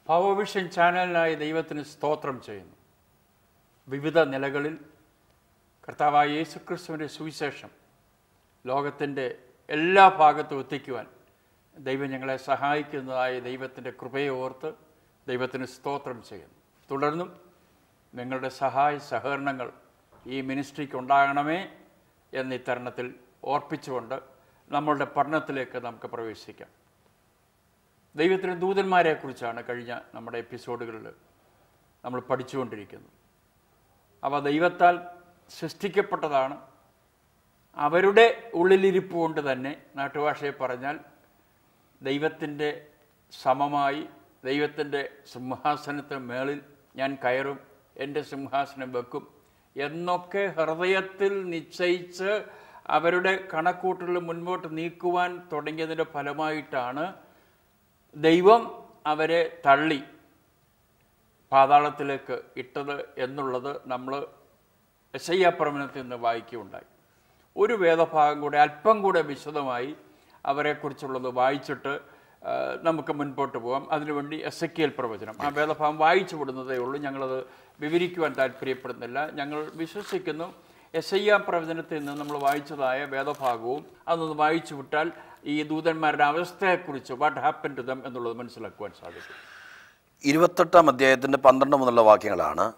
Powervision ചാനലിനായി ദൈവത്തിന് സ്തോത്രം ചെയ്യുന്നു വിവിധ നിലകളിൽ കർത്താവായ യേശുക്രിസ്തുവിൻ്റെ സുവിശേഷം ലോകത്തിൻ്റെ എല്ലാ ഭാഗത്തും എത്തിക്കുവാൻ ദൈവം ഞങ്ങളെ സഹായിക്കുന്നതായ ദൈവത്തിൻ്റെ കൃപയെ ഓർത്ത് ദൈവത്തിന് സ്തോത്രം ചെയ്യുന്നു തുടർന്നും നിങ്ങളുടെ സഹായ സഹകരണങ്ങൾ ഈ മിനിസ്ട്രിക്ക് ഉണ്ടാകണമേ എന്ന് ഇത്തരണത്തിൽ ഓർപ്പിച്ചുകൊണ്ട് നമ്മളുടെ പഠനത്തിലേക്ക് നമുക്ക് പ്രവേശിക്കാം ദൈവത്തിൻ്റെ ദൂതന്മാരെക്കുറിച്ചാണ് കഴിഞ്ഞ നമ്മുടെ എപ്പിസോഡുകളിൽ നമ്മൾ പഠിച്ചുകൊണ്ടിരിക്കുന്നത് അവ ദൈവത്താൽ സൃഷ്ടിക്കപ്പെട്ടതാണ് അവരുടെ ഉള്ളിലിരിപ്പ് കൊണ്ട് തന്നെ നാട്ടുഭാഷയെ പറഞ്ഞാൽ ദൈവത്തിൻ്റെ സമമായി ദൈവത്തിൻ്റെ സിംഹാസനത്തിന് മേളിൽ ഞാൻ കയറും എൻ്റെ സിംഹാസനം വെക്കും എന്നൊക്കെ ഹൃദയത്തിൽ നിശ്ചയിച്ച് അവരുടെ കണക്കൂട്ടൽ മുൻപോട്ട് നീക്കുവാൻ തുടങ്ങിയതിൻ്റെ ഫലമായിട്ടാണ് ദൈവം അവരെ തള്ളി പാതാളത്തിലേക്ക് ഇട്ടത് എന്നുള്ളത് നമ്മൾ എസയ്യാപ്രമണത്തിൽ നിന്ന് വായിക്കുകയുണ്ടായി ഒരു വേദഭാഗം കൂടെ അല്പം കൂടെ വിശദമായി അവരെക്കുറിച്ചുള്ളത് വായിച്ചിട്ട് ആ, നമുക്ക് മുൻപോട്ട് പോകാം അതിനുവേണ്ടി എസ് എ കെൽ പ്രവചനം ആ വേദഭാഗം വായിച്ചു വിടുന്നതേ ഉള്ളൂ ഞങ്ങളത് വിവരിക്കുവാൻ താല്പര്യപ്പെടുന്നില്ല ഞങ്ങൾ വിശ്വസിക്കുന്നു എസ് ഐ ആ പ്രവചനത്തിൽ നിന്ന് നമ്മൾ വായിച്ചതായ വേദഭാഗവും അതൊന്ന് വായിച്ചു വിട്ടാൽ ഈ ദൂതന്മാരുടെ അവസ്ഥയെക്കുറിച്ച് വാട്ട് ഹാപ്പൻ ടു ദം എന്നുള്ളത് മനസ്സിലാക്കുവാൻ സാധിക്കും ഇരുപത്തെട്ടാം അധ്യായത്തിൻ്റെ പന്ത്രണ്ട് മുതലുള്ള വാക്യങ്ങളാണ്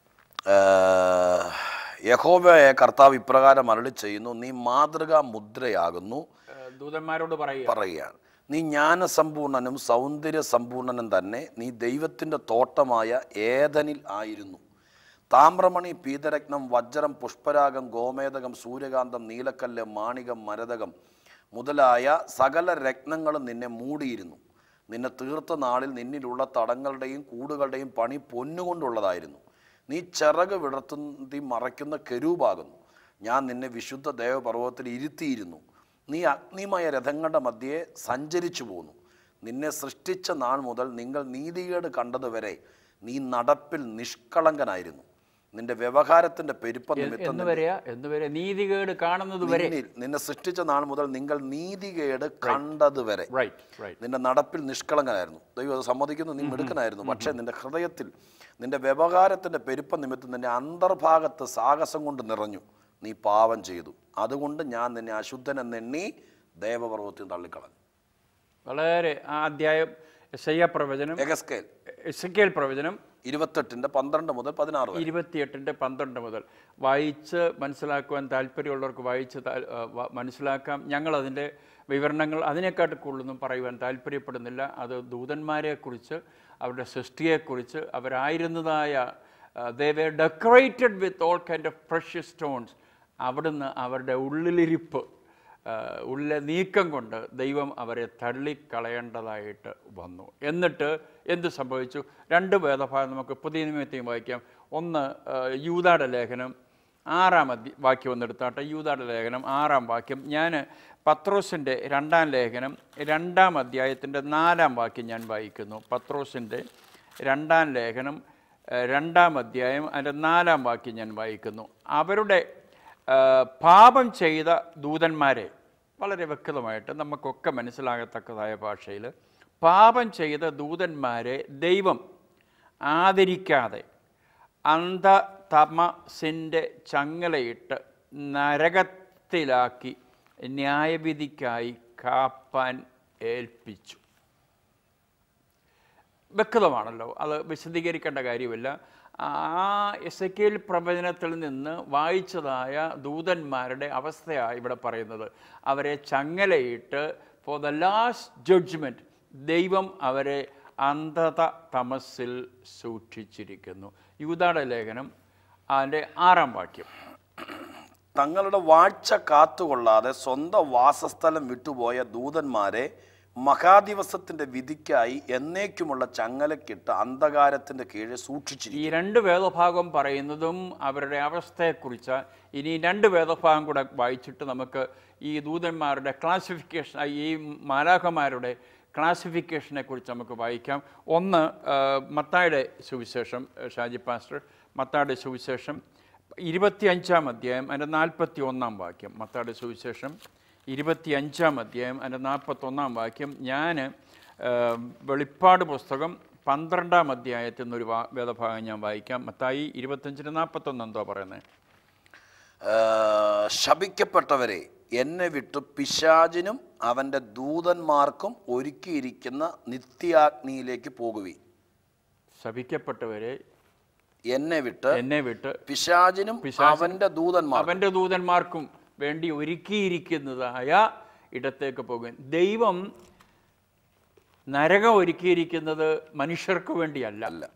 ഏഹ്, യഹോവയായ കർത്താവ് ഇപ്രകാരം അരളി ചെയ്യുന്നു നീ മാതൃകാ മുദ്രയാകുന്നു ആ, ദൂതന്മാരോട് പറയുക പറയുകയാണ് നീ ജ്ഞാനസമ്പൂർണനും സൗന്ദര്യ സമ്പൂർണനും തന്നെ നീ ദൈവത്തിൻ്റെ തോട്ടമായ ഏതനിൽ ആയിരുന്നു താമ്രമണി പീതരത്നം വജ്രം പുഷ്പരാഗം ഗോമേതകം സൂര്യകാന്തം നീലക്കല്ല് മാണികം മരതകം മുതലായ സകല രത്നങ്ങളും നിന്നെ മൂടിയിരുന്നു നിന്നെ തീർത്ത നാളിൽ നിന്നിലുള്ള തടങ്ങളുടെയും കൂടുകളുടെയും പണി പൊന്നുകൊണ്ടുള്ളതായിരുന്നു നീ ചിറക് വിടർത്തുന്തി മറയ്ക്കുന്ന കെരൂപാകുന്നു ഞാൻ നിന്നെ വിശുദ്ധ ദേവപർവ്വതത്തിൽ ഇരുത്തിയിരുന്നു നീ അഗ്നിമയ രഥങ്ങളുടെ മധ്യേ സഞ്ചരിച്ചു പോന്നു നിന്നെ സൃഷ്ടിച്ച നാൾ മുതൽ നിങ്ങൾ നീതികേട് കണ്ടതുവരെ നീ നടപ്പിൽ നിഷ്കളങ്കനായിരുന്നു നിന്റെ വ്യവഹാരത്തിന്റെ പെരുപ്പ നിമിത്തം എന്ന് വരെയാ എന്ന് വരെ നീതികേട് കാണുന്നത് വരെ നിന്നിൽ നിന്നെ സൃഷ്ടിച്ച നാൾ മുതൽ നിങ്ങൾ നീതികേട് കണ്ടതുവരെ റൈറ്റ് റൈറ്റ് നിന്റെ നടപ്പിൽ നിഷ്കളങ്കനായിരുന്നു ദൈവം അത് സമ്മതിക്കുന്നു നീ മിടുക്കനായിരുന്നു പക്ഷേ നിന്റെ ഹൃദയത്തിൽ നിന്റെ വ്യവഹാരത്തിന്റെ പെരുപ്പ നിമിത്തം നിന്റെ അന്തർഭാഗത്ത് സാഹസം കൊണ്ട് നിറഞ്ഞു നീ പാപം ചെയ്തു അതുകൊണ്ട് ഞാൻ നിന്നെ അശുദ്ധൻ എന്നെണ്ണി ദേവപർവ്വത്തിൽ തള്ളിക്കളഞ്ഞു വളരെ ആ അധ്യായം എസ് പ്രവചനം എഗസ്കേൽ എസ് പ്രവചനം ഇരുപത്തെട്ടിന്റെ പന്ത്രണ്ട് മുതൽ പതിനാറ് വരെ ഇരുപത്തിയെട്ടിൻ്റെ പന്ത്രണ്ട് മുതൽ വായിച്ച് മനസ്സിലാക്കുവാൻ താല്പര്യമുള്ളവർക്ക് വായിച്ച് താൽ- ആ, വ- മനസ്സിലാക്കാം ഞങ്ങളതിൻ്റെ വിവരണങ്ങൾ അതിനെക്കാട്ട് കൂടുതലൊന്നും പറയുവാൻ താല്പര്യപ്പെടുന്നില്ല അത് ദൂതന്മാരെക്കുറിച്ച് അവരുടെ സൃഷ്ടിയെക്കുറിച്ച് അവരായിരുന്നതായ they were decorated with all kind of precious stones അവിടുന്ന് അവരുടെ ഉള്ളിലിരിപ്പ് ആ, ഉള്ളിലെ നീക്കം കൊണ്ട് ദൈവം അവരെ തള്ളിക്കളയേണ്ടതായിട്ട് വന്നു എന്നിട്ട് എന്ത് സംഭവിച്ചു രണ്ട് വേദഭാഗം നമുക്ക് പുതിയ നിയമത്തെയും വായിക്കാം ഒന്ന് ആ, യൂദായുടെ ലേഖനം ആറാം അധ്യ വാക്യം ഒന്നെടുത്താട്ടെ യൂദായുടെ ലേഖനം ആറാം വാക്യം ഞാൻ പത്രോസിൻ്റെ രണ്ടാം ലേഖനം രണ്ടാം അധ്യായത്തിൻ്റെ നാലാം വാക്യം ഞാൻ വായിക്കുന്നു പത്രോസിൻ്റെ രണ്ടാം ലേഖനം ആ, രണ്ടാം അധ്യായം അതിൻ്റെ നാലാം വാക്യം ഞാൻ വായിക്കുന്നു അവരുടെ ആ, പാപം ചെയ്ത ദൂതന്മാരെ വളരെ വ്യക്തമായിട്ട് നമുക്കൊക്കെ മനസ്സിലാകത്തക്കതായ ഭാഷയിൽ പാപം ചെയ്ത ദൂതന്മാരെ ദൈവം ആദരിക്കാതെ അന്ധതമസിൻ്റെ ചങ്ങലയിട്ട് നരകത്തിലാക്കി ന്യായവിധിക്കായി കാപ്പാൻ ഏൽപ്പിച്ചു വ്യക്തമാണല്ലോ അത് വിശദീകരിക്കേണ്ട കാര്യമില്ല ആ എസ് എ കെൽ പ്രവചനത്തിൽ നിന്ന് വായിച്ചതായ ദൂതന്മാരുടെ അവസ്ഥയാണ് ഇവിടെ പറയുന്നത് അവരെ ചങ്ങലയിട്ട് ഫോർ ദ ലാസ്റ്റ് ജഡ്ജ്മെൻറ്റ് ദൈവം അവരെ അന്ധത തമസിൽ സൂക്ഷിച്ചിരിക്കുന്നു യൂതാടെ ലേഖനം അതിൻ്റെ ആറാം വാക്യം തങ്ങളുടെ വാഴ്ച കാത്തുകൊള്ളാതെ സ്വന്തം വാസസ്ഥലം വിട്ടുപോയ ദൂതന്മാരെ മഹാദിവസത്തിന്റെ വിധിക്കായി എന്നേക്കുമുള്ള ചങ്ങലക്കിട്ട് അന്ധകാരത്തിന്റെ കീഴെ സൂക്ഷിച്ചിരിക്കും ഈ രണ്ട് വേദഭാഗം പറയുന്നതും അവരുടെ അവസ്ഥയെക്കുറിച്ച് ഇനി രണ്ട് വേദഭാഗം കൂടെ വായിച്ചിട്ട് നമുക്ക് ഈ ദൂതന്മാരുടെ ക്ലാസിഫിക്കേഷൻ ഈ മാലാഖമാരുടെ ക്ലാസിഫിക്കേഷനെ കുറിച്ച് നമുക്ക് വായിക്കാം ഒന്ന് ആ, മത്തായുടെ സുവിശേഷം ആ, ഷാജി പാസ്റ്റർ മത്തായുടെ സുവിശേഷം ഇരുപത്തിയഞ്ചാം അധ്യായം അതിൻ്റെ നാൽപ്പത്തി ഒന്നാം വാക്യം മത്തായുടെ സുവിശേഷം ഇരുപത്തിയഞ്ചാം അധ്യായം അതിൻ്റെ നാൽപ്പത്തൊന്നാം വാക്യം ഞാൻ വെളിപ്പാട് പുസ്തകം പന്ത്രണ്ടാം അധ്യായത്തിൽ നിന്നൊരു വാ- വേദഭാഗം ഞാൻ വായിക്കാം മത്തായി ഇരുപത്തഞ്ചിന് നാൽപ്പത്തൊന്ന് എന്തോ പറയുന്നത് ആ, ശപിക്കപ്പെട്ടവരെ എന്നെ വിട്ട് പിശാചിനും അവൻ്റെ ദൂതന്മാർക്കും ഒരുക്കിയിരിക്കുന്ന നിത്യാഗ്നിയിലേക്ക് പോകുവി ശപിക്കപ്പെട്ടവരെ എന്നെ വിട്ട് എന്നെ വിട്ട് പിശാചിനും അവൻ്റെ ദൂതന്മാർ അവൻ്റെ ദൂതന്മാർക്കും വേണ്ടി ഒരുക്കിയിരിക്കുന്നതായ ഇടത്തേക്ക് പോകും ദൈവം നരകം ഒരുക്കിയിരിക്കുന്നത് മനുഷ്യർക്ക് വേണ്ടിയല്ല അല്ല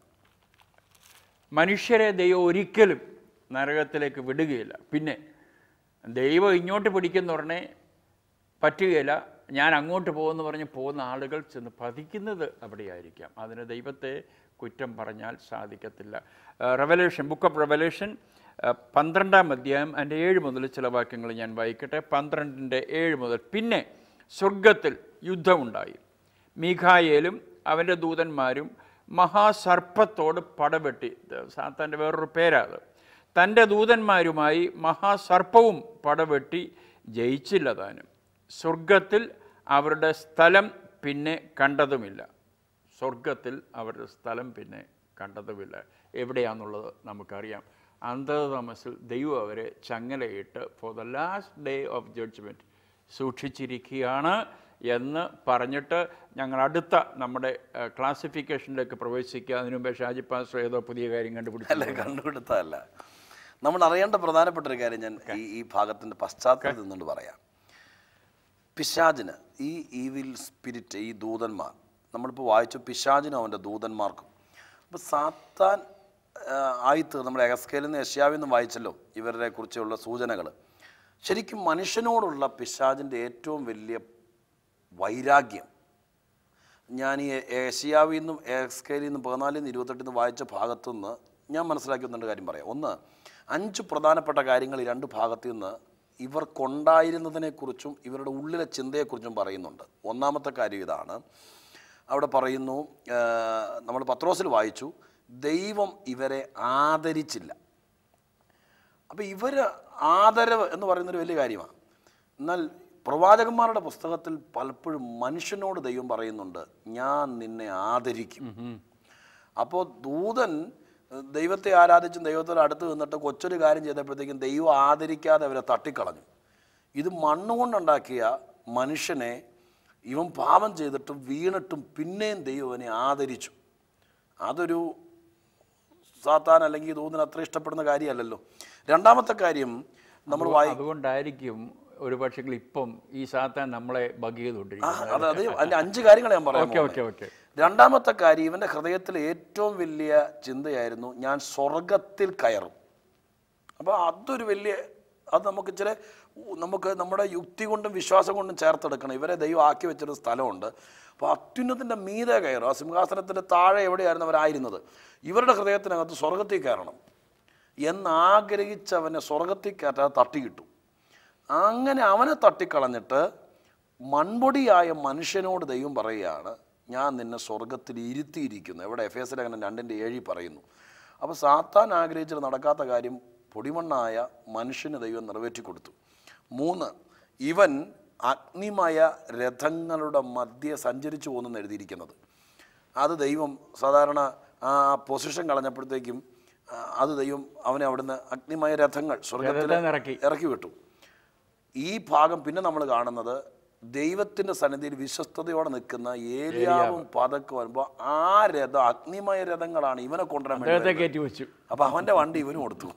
മനുഷ്യരെ ദൈവം ഒരിക്കലും നരകത്തിലേക്ക് വിടുകയില്ല പിന്നെ ദൈവം ഇങ്ങോട്ട് പിടിക്കുന്ന ഉടനെ പറ്റുകയില്ല ഞാൻ അങ്ങോട്ട് പോകുമെന്ന് പറഞ്ഞ് പോകുന്ന ആളുകൾ ചെന്ന് പതിക്കുന്നത് അവിടെയായിരിക്കാം അതിന് ദൈവത്തെ കുറ്റം പറഞ്ഞാൽ സാധിക്കത്തില്ല റെവലേഷൻ ബുക്ക് ഓഫ് റെവലേഷൻ പന്ത്രണ്ടാം അധ്യായം അതിൻ്റെ ഏഴ് മുതൽ ചില വാക്യങ്ങൾ ഞാൻ വായിക്കട്ടെ പന്ത്രണ്ടിൻ്റെ ഏഴ് മുതൽ പിന്നെ സ്വർഗത്തിൽ യുദ്ധമുണ്ടായി മീഖായേലും അവൻ്റെ ദൂതന്മാരും മഹാസർപ്പത്തോട് പടവെട്ടി ഇത് സാത്താൻ്റെ വേറൊരു പേരാ അത് തൻ്റെ ദൂതന്മാരുമായി മഹാസർപ്പവും പടവെട്ടി ജയിച്ചില്ല താനും സ്വർഗത്തിൽ അവരുടെ സ്ഥലം പിന്നെ കണ്ടതുമില്ല സ്വർഗത്തിൽ അവരുടെ സ്ഥലം പിന്നെ കണ്ടതുമില്ല എവിടെയാണെന്നുള്ളത് നമുക്കറിയാം അന്തതമസിൽ ദൈവം അവരെ ചങ്ങലയിട്ട് for the last day of judgement സൂക്ഷിച്ചിരിക്കുകയാണ് എന്ന് പറഞ്ഞിട്ട് ഞങ്ങൾ അടുത്ത നമ്മുടെ ക്ലാസിഫിക്കേഷനിലേക്ക് പ്രവേശിക്കുക അതിനു മുമ്പേ ഷാജി പാസ്റ്റർ ഏതോ പുതിയ കാര്യം കണ്ടുപിടിച്ചു അല്ല കണ്ടുപിടുത്തമല്ല നമ്മൾ അറിയേണ്ട പ്രധാനപ്പെട്ട ഒരു കാര്യം ഞാൻ ഈ ഈ ഭാഗത്തിൻ്റെ പശ്ചാത്തലത്തിൽ നിന്നുകൊണ്ട് പറയാം പിശാചിന് ഈ ഈവിൽ സ്പിരിറ്റ് ഈ ദൂതന്മാർ നമ്മളിപ്പോൾ വായിച്ചു പിശാചിനും അവൻ്റെ ദൂതന്മാർക്കും അപ്പോൾ സാത്താൻ ആ, ആയിത്തീർ നമ്മുടെ എഗസ്കേലിൽ നിന്ന് യഷ്യാവിൽ നിന്നും വായിച്ചല്ലോ ഇവരെ കുറിച്ചുള്ള സൂചനകൾ ശരിക്കും മനുഷ്യനോടുള്ള പിശാചിൻ്റെ ഏറ്റവും വലിയ വൈരാഗ്യം ഞാൻ ഈ ഏഷ്യാവിൽ നിന്നും എക്സ്കേലിൽ നിന്നും പതിനാലിൽ നിന്ന് ഇരുപത്തെട്ടിൽ നിന്ന് വായിച്ച ഭാഗത്തു നിന്ന് ഞാൻ മനസ്സിലാക്കി ഒന്ന് രണ്ട് കാര്യം പറയാം ഒന്ന് അഞ്ച് പ്രധാനപ്പെട്ട കാര്യങ്ങൾ ഈ രണ്ട് ഭാഗത്തു നിന്ന് ഇവർക്കുണ്ടായിരുന്നതിനെക്കുറിച്ചും ഇവരുടെ ഉള്ളിലെ ചിന്തയെക്കുറിച്ചും പറയുന്നുണ്ട് ഒന്നാമത്തെ കാര്യം ഇതാണ് അവിടെ പറയുന്നു നമ്മൾ പത്രോസിൽ വായിച്ചു ദൈവം ഇവരെ ആദരിച്ചില്ല അപ്പോൾ ഇവർ ആദരവ് എന്ന് പറയുന്നൊരു വലിയ കാര്യമാണ് എന്നാൽ പ്രവാചകന്മാരുടെ പുസ്തകത്തിൽ പലപ്പോഴും മനുഷ്യനോട് ദൈവം പറയുന്നുണ്ട് ഞാൻ നിന്നെ ആദരിക്കും അപ്പോൾ ദൂതൻ ഏഹ്, ദൈവത്തെ ആരാധിച്ചും ദൈവത്തോട് അടുത്ത് നിന്നിട്ട് കൊച്ചൊരു കാര്യം ചെയ്തപ്പോഴത്തേക്കും ദൈവം ആദരിക്കാതെ അവരെ തട്ടിക്കളഞ്ഞു ഇത് മണ്ണുകൊണ്ടുണ്ടാക്കിയ മനുഷ്യനെ ഇവൻ പാപം ചെയ്തിട്ടും വീണിട്ടും പിന്നെയും ദൈവം അവനെ ആദരിച്ചു അതൊരു സാത്താൻ അല്ലെങ്കിൽ ദൂതൻ അത്ര ഇഷ്ടപ്പെടുന്ന കാര്യമല്ലല്ലോ രണ്ടാമത്തെ കാര്യം നമ്മൾ വായി അതുകൊണ്ടായിരിക്കും ഒരു പക്ഷേ ഇപ്പം ഈ സാത്താൻ നമ്മളെ ബഗ് ആ, ചെയ്തുകൊണ്ടിരിക്കുന്നത് അത് അത് അതിന്റെ അഞ്ച് കാര്യങ്ങൾ ഞാൻ പറയാം ഓക്കെ ഓക്കെ ഓക്കെ രണ്ടാമത്തെ കാര്യം ഇവന്റെ ഹൃദയത്തിൽ ഏറ്റവും വലിയ ചിന്തയായിരുന്നു ഞാൻ സ്വർഗത്തിൽ കയറും അപ്പോൾ അതൊരു വലിയ അത് നമുക്ക് ചില നമുക്ക് നമ്മുടെ യുക്തി കൊണ്ടും വിശ്വാസം കൊണ്ടും ചേർത്തെടുക്കണം ഇവരെ ദൈവം ആക്കി വെച്ചൊരു സ്ഥലമുണ്ട് അപ്പോൾ അത്യുന്നതിൻ്റെ മീതെ കയറും ആ സിംഹാസനത്തിൻ്റെ താഴെ എവിടെയായിരുന്നു അവരായിരുന്നത് ഇവരുടെ ഹൃദയത്തിനകത്ത് സ്വർഗത്തിൽ കയറണം എന്നാഗ്രഹിച്ച് അവനെ സ്വർഗത്തിൽ കയറ്റാതെ തട്ടിക്കിട്ടു അങ്ങനെ അവനെ തട്ടിക്കളഞ്ഞിട്ട് മൺപൊടിയായ മനുഷ്യനോട് ദൈവം പറയുകയാണ് ഞാൻ നിന്നെ സ്വർഗത്തിൽ ഇരുത്തിയിരിക്കുന്നു എവിടെ എഫ് എസ് ലേഖനം രണ്ടിൻ്റെ ഏഴി പറയുന്നു അപ്പോൾ സാത്താൻ ആഗ്രഹിച്ചിട്ട് നടക്കാത്ത കാര്യം പൊടിമണ്ണായ മനുഷ്യന് ദൈവം നിറവേറ്റി കൊടുത്തു മൂന്ന് ഇവൻ അഗ്നിമയ രഥങ്ങളുടെ മധ്യെ സഞ്ചരിച്ചു പോകുന്നെന്ന് എഴുതിയിരിക്കുന്നത് അത് ദൈവം സാധാരണ ആ പൊസിഷൻ കളഞ്ഞപ്പോഴത്തേക്കും ആ, അത് ദൈവം അവനെ അവിടുന്ന് അഗ്നിമയ രഥങ്ങൾ സ്വർഗത്തിൽ രഥം ഇറക്കി. ഇറക്കി വിട്ടു ഈ ഭാഗം പിന്നെ നമ്മൾ കാണുന്നത് ദൈവത്തിന്റെ സന്നിധിയിൽ വിശ്വസ്തയോടെ നിൽക്കുന്ന ഏലിയാവും പതക്കും വരുമ്പോൾ ആ രഥം അഗ്നിമയ രഥങ്ങളാണ് ഇവനെ കൊണ്ടുവരാൻ വേണ്ടി അദ്ദേഹത്തെ കയറ്റി വെച്ചു അപ്പോൾ അവൻ്റെ വണ്ടി ഇവന് കൊടുത്തു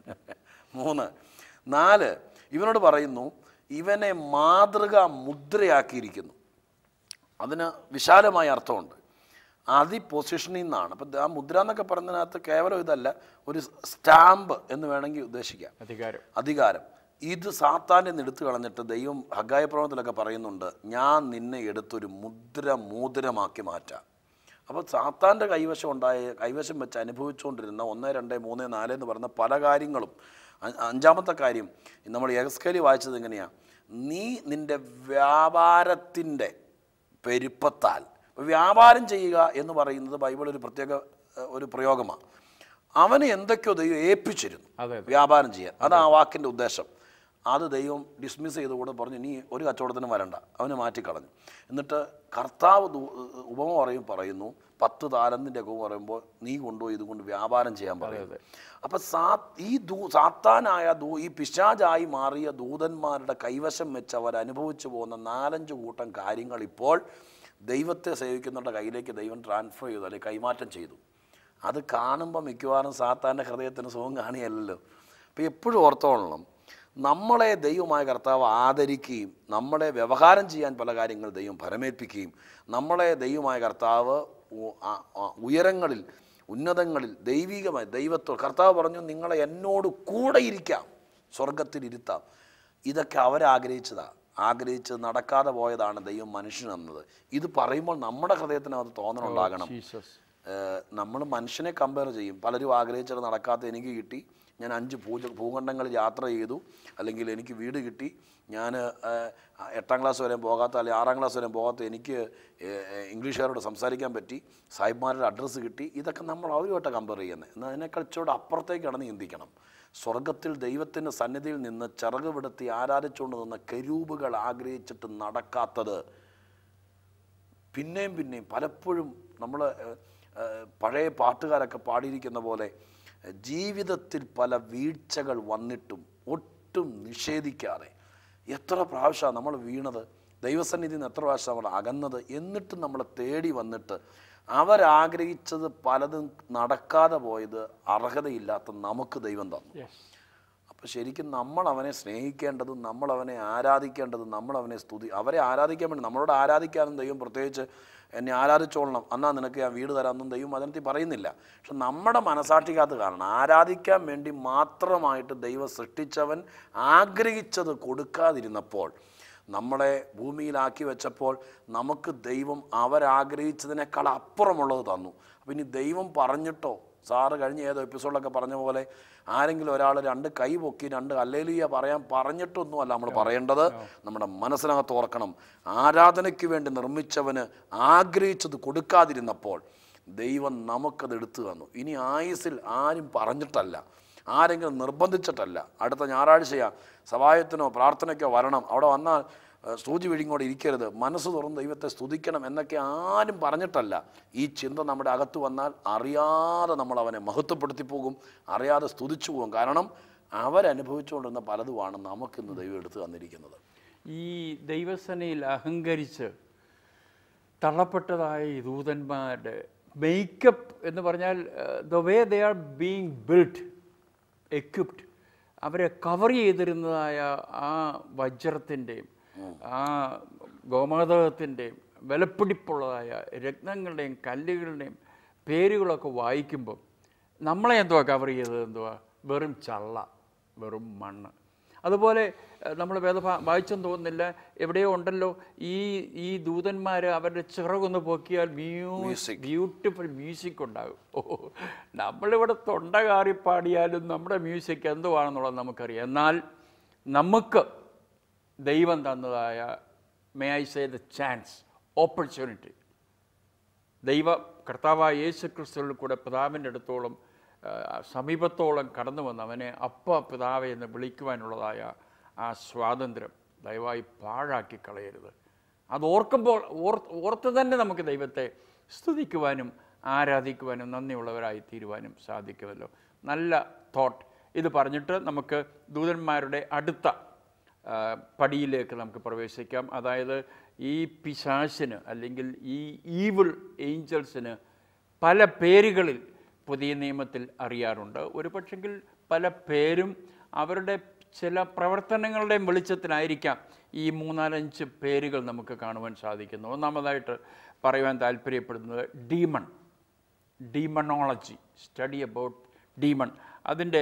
മൂന്ന് നാല് ഇവനോട് പറയുന്നു ഇവനെ മാതൃക മുദ്രയാക്കിയിരിക്കുന്നു അതിന് വിശാലമായ അർത്ഥമുണ്ട് അതി പൊസിഷനിൽ നിന്നാണ് അപ്പം ആ മുദ്ര എന്നൊക്കെ പറയുന്നതിനകത്ത് കേവലം ഇതല്ല ഒരു സ്റ്റാമ്പ് എന്ന് വേണമെങ്കിൽ ഉദ്ദേശിക്കാം അധികാരം അധികാരം ഇത് സാത്താൻ്റെ നിന്ന് എടുത്തു കളഞ്ഞിട്ട് ദൈവം ഹഗായ പ്രവണത്തിലൊക്കെ പറയുന്നുണ്ട് ഞാൻ നിന്നെ എടുത്തൊരു മുദ്ര മോതിരമാക്കി മാറ്റാം അപ്പോൾ സാത്താൻ്റെ കൈവശം ഉണ്ടായ കൈവശം വെച്ച് അനുഭവിച്ചുകൊണ്ടിരുന്ന ഒന്ന് രണ്ട് മൂന്ന് നാല് എന്ന് പറയുന്ന പല കാര്യങ്ങളും അ- അഞ്ചാമത്തെ കാര്യം നമ്മൾ എക്സ്കലി വായിച്ചത് എങ്ങനെയാണ് നീ നിൻ്റെ വ്യാപാരത്തിൻ്റെ പെരുപ്പത്താൽ വ്യാപാരം ചെയ്യുക എന്ന് പറയുന്നത് ബൈബിൾ ഒരു പ്രത്യേക ഏഹ്, ഒരു പ്രയോഗമാണ് അവന് എന്തൊക്കെയോ ദൈവം ഏൽപ്പിച്ചിരുന്നു അതെ വ്യാപാരം ചെയ്യാൻ അതാണ് ആ വാക്കിൻ്റെ ഉദ്ദേശം അത് ദൈവം ഡിസ്മിസ് ചെയ്തുകൂടെ പറഞ്ഞു ഇനി ഒരു കച്ചവടത്തിനും വരണ്ട അവനെ മാറ്റിക്കളഞ്ഞു എന്നിട്ട് കർത്താവ് ദൂ- ഉപമ പറയും പറയുന്നു പത്ത് താലന്തിൻ്റെ ഒക്കെ പറയുമ്പോൾ നീ കൊണ്ടുപോയി ഇതുകൊണ്ട് വ്യാപാരം ചെയ്യാൻ പറയുന്നത് അപ്പം സാ ഈ ദൂ സാത്താനായ ദൂ ഈ പിശാചായി മാറിയ ദൂതന്മാരുടെ കൈവശം വെച്ച് അവർ അനുഭവിച്ചു പോകുന്ന നാലഞ്ച് കൂട്ടം കാര്യങ്ങൾ ഇപ്പോൾ ദൈവത്തെ സേവിക്കുന്നവരുടെ കയ്യിലേക്ക് ദൈവം ട്രാൻസ്ഫർ ചെയ്തു അല്ലെങ്കിൽ കൈമാറ്റം ചെയ്തു അത് കാണുമ്പോൾ മിക്കവാറും സാത്താൻ്റെ ഹൃദയത്തിന് സുഖം കാണിയല്ലോ അപ്പോൾ എപ്പോഴും ഓർത്തോളണം നമ്മളെ ദൈവമായ കർത്താവ് ആദരിക്കുകയും നമ്മളെ വ്യവഹാരം ചെയ്യാൻ പല കാര്യങ്ങൾ ദൈവം ഫലമേൽപ്പിക്കുകയും നമ്മളെ ദൈവമായ കർത്താവ് ഉ- ആ- ആ- ഉയരങ്ങളിൽ ഉന്നതങ്ങളിൽ ദൈവികമായി ദൈവത്തോ കർത്താവ് പറഞ്ഞു നിങ്ങളെ എന്നോട് കൂടെ ഇരിക്കാം സ്വർഗത്തിൽ ഇരുത്താം ഇതൊക്കെ അവരാഗ്രഹിച്ചതാണ് ആഗ്രഹിച്ചത് നടക്കാതെ പോയതാണ് ദൈവം മനുഷ്യൻ എന്നത് ഇത് പറയുമ്പോൾ നമ്മുടെ ഹൃദയത്തിനകത്ത് തോന്നലുണ്ടാകണം ജീസസ് നമ്മൾ മനുഷ്യനെ കമ്പയർ ചെയ്യും പലരും ആഗ്രഹിച്ചത് നടക്കാത്ത എനിക്ക് കിട്ടി ഞാൻ അഞ്ച് പൂജ ഭൂഖണ്ഡങ്ങളിൽ യാത്ര ചെയ്തു അല്ലെങ്കിൽ എനിക്ക് വീട് കിട്ടി ഞാൻ എട്ടാം ക്ലാസ് വരെ പോകാത്ത അല്ലെങ്കിൽ ആറാം ക്ലാസ് വരെ പോകാത്ത എനിക്ക് ഏഹ്, ഏഹ്, ഇംഗ്ലീഷുകാരോട് സംസാരിക്കാൻ പറ്റി സാഹിബ്മാരുടെ അഡ്രസ്സ് കിട്ടി ഇതൊക്കെ നമ്മൾ അവരുമായിട്ട് കമ്പയർ ചെയ്യുന്നത് എന്നാൽ അതിനേക്കാൾ ഇച്ചിരി അപ്പുറത്തേക്കാണ് നീ ചിന്തിക്കണം സ്വർഗത്തിൽ ദൈവത്തിൻ്റെ സന്നിധിയിൽ നിന്ന് ചിറക് വിടത്തി ആരാധിച്ചുകൊണ്ട് നിന്ന കരൂപുകൾ ആഗ്രഹിച്ചിട്ട് നടക്കാത്തത് പിന്നെയും പിന്നെയും പലപ്പോഴും നമ്മൾ പഴയ പാട്ടുകാരൊക്കെ പാടിയിരിക്കുന്ന പോലെ ഏഹ്, ജീവിതത്തിൽ പല വീഴ്ചകൾ വന്നിട്ടും ഒട്ടും നിഷേധിക്കാതെ എത്ര പ്രാവശ്യമാണ് നമ്മൾ വീണത് ദൈവസന്നിധിയിൽ നിന്ന് എത്ര പ്രാവശ്യം നമ്മൾ അകന്നത് എന്നിട്ടും നമ്മളെ തേടി വന്നിട്ട് അവരാഗ്രഹിച്ചത് പലതും നടക്കാതെ പോയത് അർഹതയില്ലാത്ത നമുക്ക് ദൈവം തന്നു യെസ് അപ്പോൾ ശരിക്കും നമ്മൾ അവനെ സ്നേഹിക്കേണ്ടതും നമ്മൾ അവനെ ആരാധിക്കേണ്ടതും നമ്മൾ അവനെ സ്തുതി അവരെ ആരാധിക്കാൻ വേണ്ടി നമ്മളോട് ആരാധിക്കാനും ദൈവം പ്രത്യേകിച്ച് എന്നെ ആരാധിച്ചോളണം എന്നാ നിനക്ക് ഞാൻ വീട് തരാമെന്നും ദൈവം അതിനകത്ത് പറയുന്നില്ല പക്ഷെ നമ്മുടെ മനസാക്ഷിക്കകത്ത് കാരണം ആരാധിക്കാൻ വേണ്ടി മാത്രമായിട്ട് ദൈവം സൃഷ്ടിച്ചവൻ ആഗ്രഹിച്ചത് കൊടുക്കാതിരുന്നപ്പോൾ നമ്മളെ ഭൂമിയിലാക്കി വെച്ചപ്പോൾ നമുക്ക് ദൈവം അവരാഗ്രഹിച്ചതിനേക്കാൾ അപ്പുറമുള്ളത് തന്നു അപ്പം ഇനി ദൈവം പറഞ്ഞിട്ടോ സാറ് കഴിഞ്ഞ ഏതോ എപ്പിസോഡിലൊക്കെ പറഞ്ഞ പോലെ ആരെങ്കിലും ഒരാൾ രണ്ട് കൈ പൊക്കി രണ്ട് അല്ലേലിയ പറയാൻ പറഞ്ഞിട്ടൊന്നുമല്ല നമ്മൾ പറയേണ്ടത് നമ്മുടെ മനസ്സിനകത്ത് ഓർക്കണം ആരാധനയ്ക്ക് വേണ്ടി നിർമ്മിച്ചവന് ആഗ്രഹിച്ചത് കൊടുക്കാതിരുന്നപ്പോൾ ദൈവം നമുക്കത് എടുത്തു തന്നു ഇനി ആയുസിൽ ആരും പറഞ്ഞിട്ടല്ല ആരെങ്കിലും നിർബന്ധിച്ചിട്ടല്ല അടുത്ത ഞായറാഴ്ചയാ സഹായത്തിനോ പ്രാർത്ഥനയ്ക്കോ വരണം അവിടെ വന്നാൽ ഏഹ്, സൂചി വിഴിങ്ങോടെ ഇരിക്കരുത് മനസ്സ് തുറന്ന് ദൈവത്തെ സ്തുതിക്കണം എന്നൊക്കെ ആരും പറഞ്ഞിട്ടല്ല ഈ ചിന്ത നമ്മുടെ അകത്ത് വന്നാൽ അറിയാതെ നമ്മൾ അവനെ മഹത്വപ്പെടുത്തി പോകും അറിയാതെ സ്തുതിച്ചു പോകും കാരണം അവരനുഭവിച്ചുകൊണ്ടിരുന്ന പലതുമാണ് നമുക്കിന്ന് ദൈവം എടുത്തു തന്നിരിക്കുന്നത് ഈ ദൈവസനയിൽ അഹങ്കരിച്ച് തള്ളപ്പെട്ടതായ ഈ ദൂതന്മാരുടെ മേക്കപ്പ് എന്ന് പറഞ്ഞാൽ the way they are being build equipped അവരെ കവർ ചെയ്തിരുന്നതായ ആ വജ്രത്തിൻ്റെയും ആ ഗോമാതകത്തിൻ്റെയും വിലപ്പിടിപ്പുള്ളതായ രത്നങ്ങളുടെയും കല്ലുകളുടെയും പേരുകളൊക്കെ വായിക്കുമ്പോൾ നമ്മളെ എന്തുവാ കവർ ചെയ്തത് എന്തുവാ വെറും ചള്ള വെറും മണ്ണ് അതുപോലെ നമ്മൾ വേദഭാ വായിച്ചെന്ന് തോന്നുന്നില്ല എവിടെയോ ഉണ്ടല്ലോ ഈ ഈ ദൂതന്മാർ അവരുടെ ചിറകൊന്ന് പൊക്കിയാൽ മ്യൂസിക് ബ്യൂട്ടിഫുൾ മ്യൂസിക് ഉണ്ടാകും ഓ നമ്മളിവിടെ തൊണ്ട കാറി പാടിയാലും നമ്മുടെ മ്യൂസിക് എന്തുവാണെന്നുള്ളത് നമുക്കറിയാം എന്നാൽ നമുക്ക് ദൈവം തന്നതായ may I say the chance opportunity ദൈവ കർത്താവായ യേശു ക്രിസ്തുവിൽ കൂടെ പിതാവിൻ്റെ അടുത്തോളം ആ, സമീപത്തോളം കടന്നു വന്ന് അവനെ അപ്പ പിതാവെ എന്ന് വിളിക്കുവാനുള്ളതായ ആ സ്വാതന്ത്ര്യം ദയവായി പാഴാക്കി കളയരുത് അത് ഓർക്കുമ്പോൾ ഓർ ഓർത്ത് തന്നെ നമുക്ക് ദൈവത്തെ സ്തുതിക്കുവാനും ആരാധിക്കുവാനും നന്ദിയുള്ളവരായി തീരുവാനും സാധിക്കുമല്ലോ നല്ല തോട്ട് ഇത് പറഞ്ഞിട്ട് നമുക്ക് ദൂതന്മാരുടെ അടുത്ത ആ, പടിയിലേക്ക് നമുക്ക് പ്രവേശിക്കാം അതായത് ഈ പിശാശിന് അല്ലെങ്കിൽ ഈ ഈവിൾ ഏഞ്ചൽസിന് പല പേരുകളിൽ പുതിയ നിയമത്തിൽ അറിയാറുണ്ട് ഒരു പക്ഷെങ്കിൽ പല പേരും അവരുടെ ചില പ്രവർത്തനങ്ങളുടെയും വെളിച്ചത്തിലായിരിക്കാം ഈ മൂന്നാലഞ്ച് പേരുകൾ നമുക്ക് കാണുവാൻ സാധിക്കുന്നു ഒന്നാമതായിട്ട് പറയുവാൻ താല്പര്യപ്പെടുന്നത് demon demonology study about demon അതിൻ്റെ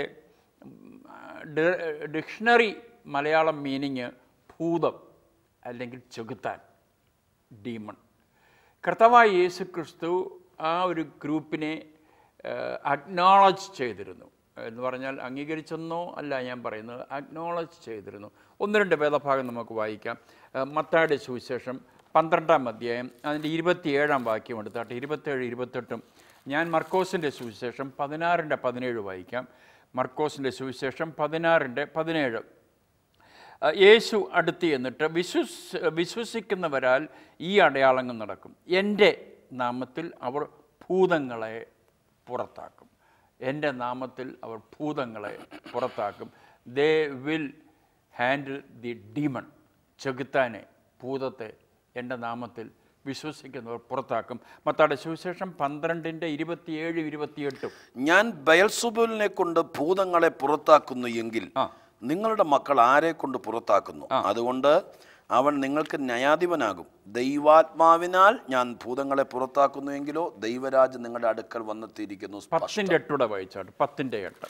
ഡിക്ഷണറി മലയാളം മീനിങ് ഭൂതം അല്ലെങ്കിൽ ചെകുത്താൻ ഡീമൺ കർത്താവായ യേശു ക്രിസ്തു ആ ഒരു ഗ്രൂപ്പിനെ അക്നോളജ് ചെയ്തിരുന്നു എന്ന് പറഞ്ഞാൽ അംഗീകരിച്ചെന്നോ അല്ല ഞാൻ പറയുന്നത് അക്നോളജ് ചെയ്തിരുന്നു ഒന്ന് രണ്ട് വേദഭാഗം നമുക്ക് വായിക്കാം ഏഹ് മത്തായുടെ സുവിശേഷം പന്ത്രണ്ടാം അധ്യായം അതിൻ്റെ ഇരുപത്തിയേഴാം വാക്യം എടുത്താട്ടെ ഇരുപത്തേഴ് ഇരുപത്തെട്ടും ഞാൻ മർക്കോസിൻ്റെ സുവിശേഷം പതിനാറിൻ്റെ പതിനേഴ് വായിക്കാം മർക്കോസിൻ്റെ സുവിശേഷം പതിനാറിൻ്റെ പതിനേഴ് ആ, യേശു അടുത്ത് എന്നിട്ട് വിശ്വസ് വിശ്വസിക്കുന്നവരാൽ ഈ അടയാളങ്ങൾ നടക്കും എൻ്റെ നാമത്തിൽ അവർ ഭൂതങ്ങളെ പുറത്താക്കും എൻ്റെ നാമത്തിൽ അവർ ഭൂതങ്ങളെ പുറത്താക്കും they will handle the demon ചെകുത്താനെ ഭൂതത്തെ എൻ്റെ നാമത്തിൽ വിശ്വസിക്കുന്നവർ പുറത്താക്കും മത്താടെ സുവിശേഷം പന്ത്രണ്ടിൻ്റെ ഇരുപത്തിയേഴ് ഇരുപത്തിയെട്ടും ഞാൻ ബയൽസുബുലിനെ കൊണ്ട് ഭൂതങ്ങളെ പുറത്താക്കുന്നു എങ്കിൽ ആ. നിങ്ങളുടെ മക്കൾ ആരെ കൊണ്ട് പുറത്താക്കുന്നു അതുകൊണ്ട് അവൻ നിങ്ങൾക്ക് ന്യായാധിപനാകും ദൈവാത്മാവിനാൽ ഞാൻ ഭൂതങ്ങളെ പുറത്താക്കുന്നു എങ്കിലോ ദൈവരാജ് നിങ്ങളുടെ അടുക്കൽ വന്നെത്തിയിരിക്കുന്നു പത്തിൻ്റെ എട്ടൂടെ വായിച്ചാട്ട് പത്തിൻ്റെ എട്ട്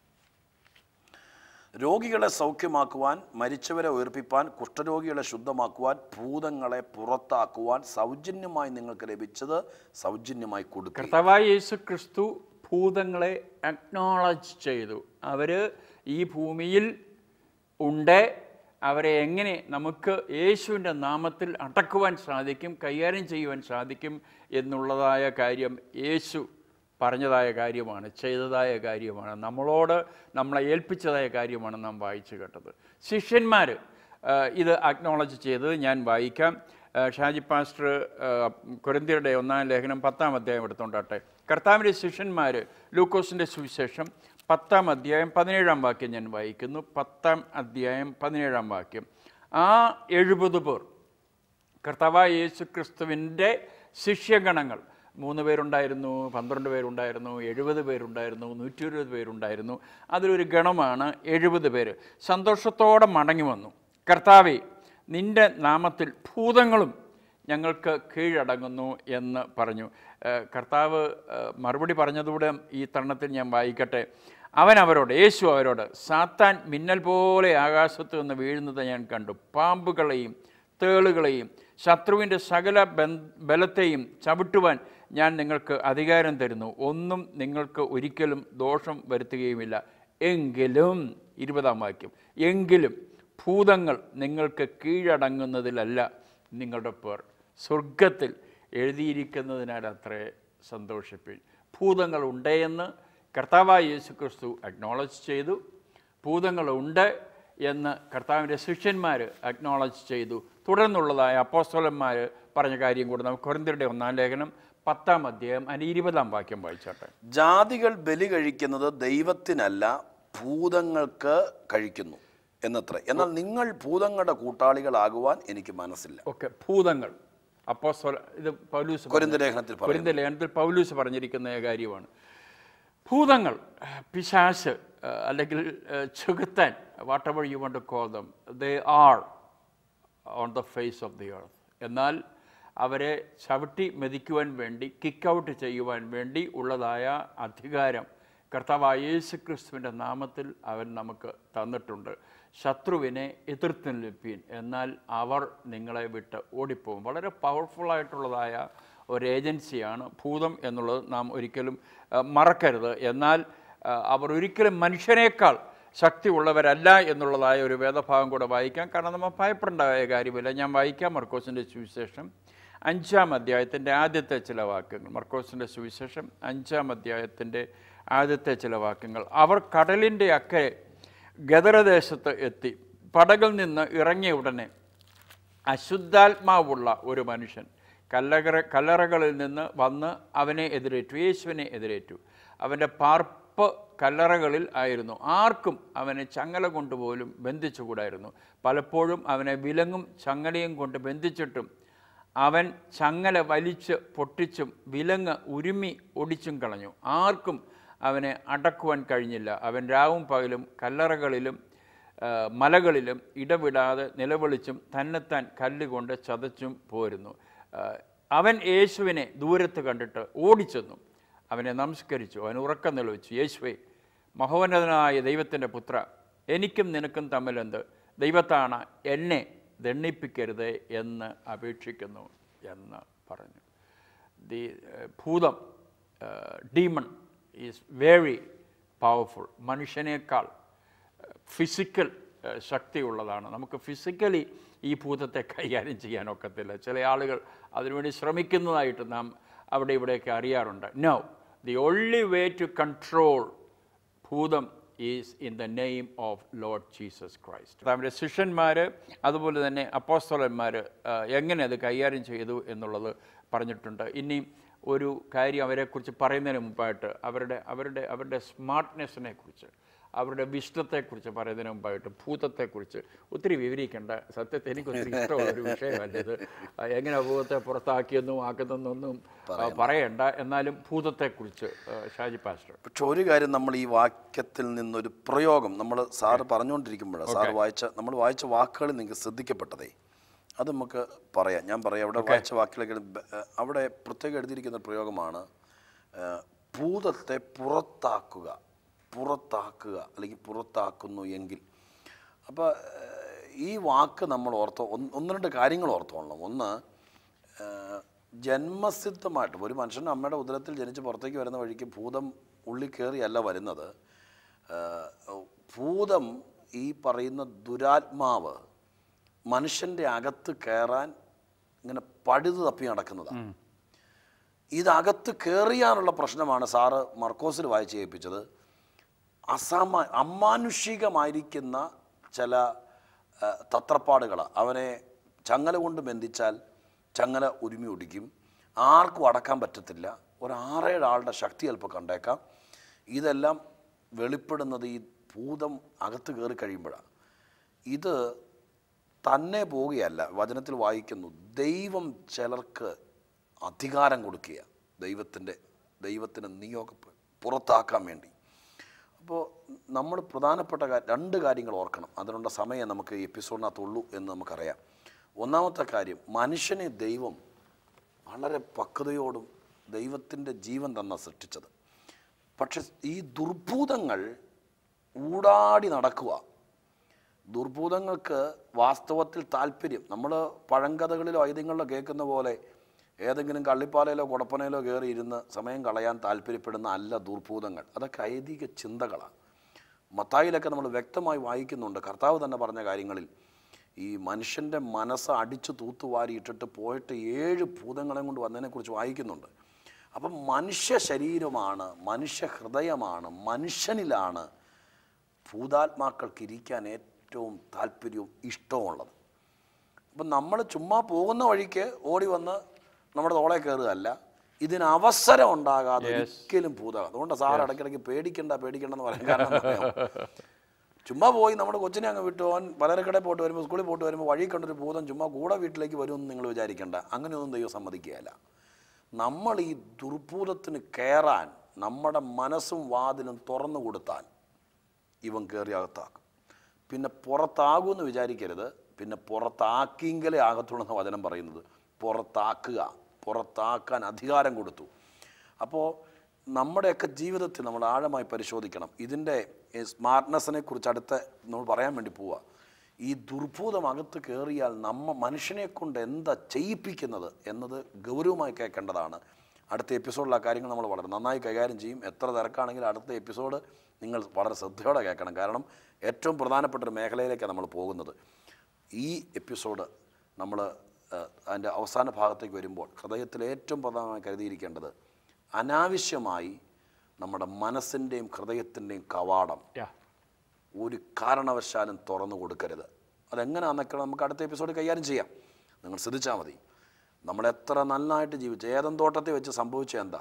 രോഗികളെ സൗഖ്യമാക്കുവാൻ മരിച്ചവരെ ഉയർപ്പിപ്പാൻ കുഷ്ഠരോഗികളെ ശുദ്ധമാക്കുവാൻ ഭൂതങ്ങളെ പുറത്താക്കുവാൻ സൗജന്യമായി നിങ്ങൾക്ക് ലഭിച്ചത് സൗജന്യമായി കൊടുക്കുക കർത്താവായ യേശു ക്രിസ്തു ഭൂതങ്ങളെ അക്നോളജ് ചെയ്തു അവർ ഈ ഭൂമിയിൽ ഉണ്ട് അവരെ എങ്ങനെ നമുക്ക് യേശുവിൻ്റെ നാമത്തിൽ അടക്കുവാൻ സാധിക്കും കൈകാര്യം ചെയ്യുവാൻ സാധിക്കും എന്നുള്ളതായ കാര്യം യേശു പറഞ്ഞതായ കാര്യമാണ് ചെയ്തതായ കാര്യമാണ് നമ്മളോട് നമ്മളെ ഏൽപ്പിച്ചതായ കാര്യമാണ് നാം വായിച്ചു കേട്ടത് ശിഷ്യന്മാർ ഇത് അക്നോളജ് ചെയ്തത് ഞാൻ വായിക്കാം ആ, ഷാജി പാസ്റ്റർ കൊരിന്തിയുടെ ഒന്നാം ലേഖനം പത്താം അധ്യായം എടുത്തോണ്ടാട്ടെ കർത്താവിൻ്റെ ശിഷ്യന്മാർ ലൂക്കോസിൻ്റെ സുവിശേഷം പത്താം അധ്യായം പതിനേഴാം വാക്യം ഞാൻ വായിക്കുന്നു പത്താം അധ്യായം പതിനേഴാം വാക്യം ആ എഴുപത് പേർ കർത്താവായ യേശു ക്രിസ്തുവിൻ്റെ ശിഷ്യഗണങ്ങൾ മൂന്ന് പേരുണ്ടായിരുന്നു പന്ത്രണ്ട് പേരുണ്ടായിരുന്നു എഴുപത് പേരുണ്ടായിരുന്നു നൂറ്റി ഇരുപത് പേരുണ്ടായിരുന്നു അതിലൊരു ഗണമാണ് എഴുപത് പേര് സന്തോഷത്തോടെ മടങ്ങി വന്നു കർത്താവെ നിൻ്റെ നാമത്തിൽ ഭൂതങ്ങളും ഞങ്ങൾക്ക് കീഴടങ്ങുന്നു എന്ന് പറഞ്ഞു ഏഹ് കർത്താവ് ഏഹ് മറുപടി പറഞ്ഞതുകൂടെ ഈ തരുണത്തിൽ ഞാൻ വായിക്കട്ടെ അവൻ അവരോട് യേശു അവരോട് സാത്താൻ മിന്നൽ പോലെ ആകാശത്ത് നിന്ന് വീഴുന്നത് ഞാൻ കണ്ടു പാമ്പുകളെയും തേളുകളെയും ശത്രുവിൻ്റെ സകല ബൻ- ബലത്തെയും ചവിട്ടുവാൻ ഞാൻ നിങ്ങൾക്ക് അധികാരം തരുന്നു ഒന്നും നിങ്ങൾക്ക് ഒരിക്കലും ദോഷം വരുത്തുകയുമില്ല എങ്കിലും ഇരുപതാം വാക്യം എങ്കിലും ഭൂതങ്ങൾ നിങ്ങൾക്ക് കീഴടങ്ങുന്നതിലല്ല നിങ്ങളുടെ പേർ സ്വർഗത്തിൽ എഴുതിയിരിക്കുന്നതിനാൽ അത്രേ സന്തോഷിപ്പിൻ ഭൂതങ്ങൾ ഉണ്ടെന്ന് കർത്താവായ യേശു ക്രിസ്തു അക്നോളജ് ചെയ്തു ഭൂതങ്ങളുണ്ട് എന്ന് കർത്താവിൻ്റെ ശിഷ്യന്മാർ അക്നോളജ് ചെയ്തു തുടർന്നുള്ളതായ അപ്പോസ്തലന്മാർ പറഞ്ഞ കാര്യം കൂടെ നമുക്ക് കൊരിന്ത്യരുടെ ഒന്നാം ലേഖനം പത്താം അധ്യായം അതിന് ഇരുപതാം വാക്യം വായിച്ചാട്ടെ ജാതികൾ ബലി കഴിക്കുന്നത് ദൈവത്തിനല്ല ഭൂതങ്ങൾക്ക് കഴിക്കുന്നു എന്നത്ര എന്നാൽ നിങ്ങൾ ഭൂതങ്ങളുടെ കൂട്ടാളികളാകുവാൻ എനിക്ക് മനസ്സില്ല ഓക്കെ ഭൂതങ്ങൾ അപ്പോസ്തല ഇത് പൗലൂസ് കൊരിന്ത ലേഖനത്തിൽ പറയും കൊരിന്ത ലേഖനത്തിൽ പൗലൂസ് പറഞ്ഞിരിക്കുന്ന കാര്യമാണ് ഭൂതങ്ങൾ പിശാശ് ഏഹ്, അല്ലെങ്കിൽ ഏഹ്, ചെകുത്താൻ whatever you want call them they are on the face of the earth എന്നാൽ അവരെ ചവിട്ടി മെതിക്കുവാൻ വേണ്ടി കിക്ക് ഔട്ട് ചെയ്യുവാൻ വേണ്ടി ഉള്ളതായ അധികാരം കർത്താവായ യേശു ക്രിസ്തുവിൻ്റെ നാമത്തിൽ അവൻ നമുക്ക് തന്നിട്ടുണ്ട് ശത്രുവിനെ എതിർത്ത് നിൽപ്പീൻ എന്നാൽ അവർ നിങ്ങളെ വിട്ട് ഓടിപ്പോകും വളരെ പവർഫുള്ളായിട്ടുള്ളതായ ഒരു ഏജൻസിയാണ് ഭൂതം എന്നുള്ളത് നാം ഒരിക്കലും ആ, മറക്കരുത് എന്നാൽ ആ, അവർ ഒരിക്കലും മനുഷ്യനേക്കാൾ ശക്തി ഉള്ളവരല്ല എന്നുള്ളതായ ഒരു വേദഭാഗം കൂടെ വായിക്കാം കാരണം നമ്മൾ ഭയപ്പെടേണ്ടതായ കാര്യമില്ല ഞാൻ വായിക്കാം മർക്കോസിൻ്റെ സുവിശേഷം അഞ്ചാം അധ്യായത്തിൻ്റെ ആദ്യത്തെ ചില വാക്യങ്ങൾ മർക്കോസിൻ്റെ സുവിശേഷം അഞ്ചാം അധ്യായത്തിൻ്റെ ആദ്യത്തെ ചില വാക്യങ്ങൾ അവർ കടലിൻ്റെ അക്കരെ ഗദരദേശത്ത് എത്തി പടകിൽ നിന്ന് ഇറങ്ങിയ ഉടനെ അശുദ്ധാത്മാവുള്ള ഒരു മനുഷ്യൻ കല്ലറ കല്ലറകളിൽ നിന്ന് വന്ന് അവനെ എതിരേറ്റു യേശുവിനെ എതിരേറ്റു അവൻ്റെ പാർപ്പ് കല്ലറകളിൽ ആയിരുന്നു ആർക്കും അവനെ ചങ്ങല കൊണ്ടുപോലും ബന്ധിച്ചുകൂടായിരുന്നു പലപ്പോഴും അവനെ വിലങ്ങും ചങ്ങലയും കൊണ്ട് ബന്ധിച്ചിട്ടും അവൻ ചങ്ങല വലിച്ച് പൊട്ടിച്ചും വിലങ്ങ് ഉരുമി ഒടിച്ചും കളഞ്ഞു ആർക്കും അവനെ അടക്കുവാൻ കഴിഞ്ഞില്ല അവൻ രാവും പകലും കല്ലറകളിലും ആ, മലകളിലും ഇടവിടാതെ നിലവിളിച്ചും തന്നെത്താൻ കല്ലുകൊണ്ട് ചതച്ചും പോരുന്നു ആ, അവൻ യേശുവിനെ ദൂരത്ത് കണ്ടിട്ട് ഓടിച്ചെന്നു അവനെ നമസ്കരിച്ചു അവൻ ഉറക്കം നിലവിച്ചു യേശുവേ മഹോന്നതനായ ദൈവത്തിൻ്റെ പുത്ര എനിക്കും നിനക്കും തമ്മിലെന്ത് ദൈവത്താണ് എന്നെ ദണ്ണിപ്പിക്കരുത് എന്ന് അപേക്ഷിക്കുന്നു എന്ന് പറഞ്ഞു ദി ഭൂതം ഡീമൺ ഈസ് വെരി പവർഫുൾ മനുഷ്യനേക്കാൾ ഫിസിക്കൽ ശക്തിയുള്ളതാണ് നമുക്ക് ഫിസിക്കലി ഈ ഭൂതത്തെ കൈകാര്യം ചെയ്യാനൊക്കത്തില്ല ചില ആളുകൾ അതിനുവേണ്ടി ശ്രമിക്കുന്നതായിട്ട് നാം അവിടെ ഇവിടെയൊക്കെ അറിയാറുണ്ട് no the only way to control ഭൂതം is in the name of Lord Jesus Christ അവരുടെ ശിഷ്യന്മാർ അതുപോലെ തന്നെ അപ്പോസ്തലന്മാർ എങ്ങനെ അത് കൈകാര്യം ചെയ്തു എന്നുള്ളത് പറഞ്ഞിട്ടുണ്ട് ഇനി ഒരു കാര്യം അവരെക്കുറിച്ച് പറയുന്നതിന് മുമ്പായിട്ട് അവരുടെ അവരുടെ അവരുടെ സ്മാർട്ട്നെസ്സിനെ കുറിച്ച് അവരുടെ വിഷ്ടത്തെക്കുറിച്ച് പറയുന്നതിന് മുമ്പായിട്ട് ഭൂതത്തെക്കുറിച്ച് ഒത്തിരി വിവരിക്കേണ്ട സത്യത്തെ എനിക്ക് ഒത്തിരി ഇഷ്ടമുള്ള ഒരു വിഷയമല്ല ഇത് ആ, എങ്ങനെ ഭൂതത്തെ പുറത്താക്കിയെന്നും ആക്കുന്നതെന്നൊന്നും ആ, പറയണ്ട എന്നാലും ഭൂതത്തെക്കുറിച്ച് ആ, ഷാജി പാസ്റ്റർ പക്ഷെ ഒരു കാര്യം നമ്മൾ ഈ വാക്യത്തിൽ നിന്നൊരു പ്രയോഗം നമ്മൾ സാറ് പറഞ്ഞുകൊണ്ടിരിക്കുമ്പോഴാണ് സാറ് വായിച്ച നമ്മൾ വായിച്ച വാക്കുകളിൽ നിങ്ങൾക്ക് ശ്രദ്ധിക്കപ്പെട്ടതേ അത് നമുക്ക് പറയാം ഞാൻ പറയാം അവിടെ വായിച്ച വാക്കുകളൊക്കെ ബ- ഏഹ് അവിടെ പ്രത്യേകം എഴുതിയിരിക്കുന്ന പ്രയോഗമാണ് ഏഹ് ഭൂതത്തെ പുറത്താക്കുക പുറത്താക്കുക അല്ലെങ്കിൽ പുറത്താക്കുന്നു എങ്കിൽ അപ്പോൾ ഈ വാക്ക് നമ്മൾ ഓർത്തോ ഒന്ന് ഒന്ന് രണ്ട് കാര്യങ്ങൾ ഓർത്തോളണം ഒന്ന് ഏഹ് ജന്മസിദ്ധമായിട്ട് ഒരു മനുഷ്യൻ അമ്മയുടെ ഉദരത്തിൽ ജനിച്ച് പുറത്തേക്ക് വരുന്ന വഴിക്ക് ഭൂതം ഉള്ളിൽ കയറിയല്ല വരുന്നത് ഏഹ് ഭൂതം ഈ പറയുന്ന ദുരാത്മാവ് മനുഷ്യൻ്റെ അകത്ത് കയറാൻ ഇങ്ങനെ പഴുതു തപ്പി നടക്കുന്നതാണ് ഇതകത്ത് കയറിയാനുള്ള പ്രശ്നമാണ് സാറ് മർക്കോസിൽ വായിച്ച് കേൾപ്പിച്ചത് അസാമാ അമാനുഷികമായിരിക്കുന്ന ചില തത്രപ്പാടുകൾ അവനെ ചങ്ങല കൊണ്ട് ബന്ധിച്ചാൽ ചങ്ങല ഉരുമി ഒടിക്കും ആർക്കും അടക്കാൻ പറ്റത്തില്ല ഒരു ആറേഴ് ആളുടെ ശക്തി ചിലപ്പോൾ കണ്ടേക്കാം ഇതെല്ലാം വെളിപ്പെടുന്നത് ഈ ഭൂതം അകത്ത് കയറി കഴിയുമ്പോഴാണ് ഇത് തന്നെ പോവുകയല്ല വചനത്തിൽ വായിക്കുന്നു ദൈവം ചിലർക്ക് അധികാരം കൊടുക്കുക ദൈവത്തിൻ്റെ ദൈവത്തിന് നിയോഗം പുറത്താക്കാൻ വേണ്ടി അപ്പോൾ നമ്മൾ പ്രധാനപ്പെട്ട കാ- രണ്ട് കാര്യങ്ങൾ ഓർക്കണം അതിനുള്ള സമയം നമുക്ക് ഈ എപ്പിസോഡിനകത്തുള്ളൂ എന്ന് നമുക്കറിയാം ഒന്നാമത്തെ കാര്യം മനുഷ്യനെ ദൈവം വളരെ പക്വതയോടും ദൈവത്തിൻ്റെ ജീവൻ തന്ന സൃഷ്ടിച്ചത് പക്ഷെ ഈ ദുർഭൂതങ്ങൾ ഊടാടി നടക്കുക ദുർഭൂതങ്ങൾക്ക് വാസ്തവത്തിൽ താല്പര്യം നമ്മൾ പഴങ്കഥകളിലോ ഐതിഹ്യങ്ങളിലോ കേൾക്കുന്ന പോലെ ഏതെങ്കിലും കള്ളിപ്പാലയിലോ കുടപ്പനയിലോ കയറി ഇരുന്ന് സമയം കളയാൻ താല്പര്യപ്പെടുന്ന അല്ല ദുർഭൂതങ്ങൾ അതൊക്കെ ഐതിക ചിന്തകളാണ് മത്തായിലൊക്കെ നമ്മൾ വ്യക്തമായി വായിക്കുന്നുണ്ട് കർത്താവ് തന്നെ പറഞ്ഞ കാര്യങ്ങളിൽ ഈ മനുഷ്യൻ്റെ മനസ്സ് അടിച്ചു തൂത്തുവാരി ഇട്ടിട്ട് പോയിട്ട് ഏഴ് ഭൂതങ്ങളെ കൊണ്ട് വന്നതിനെക്കുറിച്ച് വായിക്കുന്നുണ്ട് അപ്പം മനുഷ്യ ശരീരമാണ് മനുഷ്യ ഹൃദയമാണ് മനുഷ്യനിലാണ് ഭൂതാത്മാക്കൾക്ക് ഇരിക്കാൻ ഏറ്റവും താല്പര്യവും ഇഷ്ടമുള്ളത് അപ്പം നമ്മൾ ചുമ്മാ പോകുന്ന വഴിക്ക് ഓടി വന്ന് നമ്മുടെ തോളെ കയറുകയല്ല ഇതിന് അവസരം ഉണ്ടാകാതെ ഒരിക്കലും ഭൂതം അതുകൊണ്ട് സാർ ഇടയ്ക്കിടയ്ക്ക് പേടിക്കണ്ട പേടിക്കണ്ടെന്ന് പറയാൻ കാരണം എന്താ അറിയാമോ? ചുമ്മാ പോയി നമ്മുടെ കൊച്ചിനെ അങ്ങ് വിട്ടു അവൻ പലരക്കടെ പോയിട്ട് വരുമ്പോൾ സ്കൂളിൽ പോയിട്ട് വരുമ്പോൾ വഴി കണ്ടൊരു ഭൂതം ചുമ്മാ കൂടെ വീട്ടിലേക്ക് വരുമെന്ന് നിങ്ങൾ വിചാരിക്കേണ്ട അങ്ങനെയൊന്നും ദൈവം സമ്മതിക്കുകയല്ല നമ്മൾ ഈ ദുർഭൂതത്തിന് കയറാൻ നമ്മുടെ മനസ്സും വാതിലും തുറന്നു കൊടുത്താൽ ഇവൻ കയറി അകത്താക്കും പിന്നെ പുറത്താകുമെന്ന് വിചാരിക്കരുത് പിന്നെ പുറത്താക്കിയെങ്കിലേ ആകത്തുള്ളൂ എന്ന വചനം പറയുന്നത് പുറത്താക്കുക പുറത്താക്കാൻ അധികാരം കൊടുത്തു അപ്പോൾ നമ്മുടെയൊക്കെ ജീവിതത്തിൽ നമ്മൾ ആഴമായി പരിശോധിക്കണം ഇതിൻ്റെ സ്മാർട്ട്നെസ്സിനെ കുറിച്ച് അടുത്ത നമ്മൾ പറയാൻ വേണ്ടി പോവുക ഈ ദുർഭൂതം അകത്ത് കയറിയാൽ നമ്മ മനുഷ്യനെ കൊണ്ട് എന്താ ചെയ്യിപ്പിക്കുന്നത് എന്നത് ഗൗരവമായി കേൾക്കേണ്ടതാണ് അടുത്ത എപ്പിസോഡിൽ ആ കാര്യങ്ങൾ നമ്മൾ വളരെ നന്നായി കൈകാര്യം ചെയ്യും എത്ര തിരക്കാണെങ്കിലും അടുത്ത എപ്പിസോഡ് നിങ്ങൾ വളരെ ശ്രദ്ധയോടെ കേൾക്കണം കാരണം ഏറ്റവും പ്രധാനപ്പെട്ട ഒരു മേഖലയിലേക്കാണ് നമ്മൾ പോകുന്നത് ഈ എപ്പിസോഡ് നമ്മൾ അതിൻ്റെ അവസാന ഭാഗത്തേക്ക് വരുമ്പോൾ ഹൃദയത്തിൽ ഏറ്റവും പ്രധാനമായി കരുതിയിരിക്കേണ്ടത് അനാവശ്യമായി നമ്മുടെ മനസ്സിൻ്റെയും ഹൃദയത്തിൻ്റെയും കവാടം Yeah. ഒരു കാരണവശാലും തുറന്നു കൊടുക്കരുത് അതെങ്ങനെയാണെന്നൊക്കെ നമുക്ക് അടുത്ത എപ്പിസോഡ് കൈകാര്യം ചെയ്യാം നിങ്ങൾ ശ്രദ്ധിച്ചാൽ മതി നമ്മൾ എത്ര നന്നായിട്ട് ജീവിച്ചു ഏതൻ തോട്ടത്തിൽ വെച്ച് സംഭവിച്ച എന്താ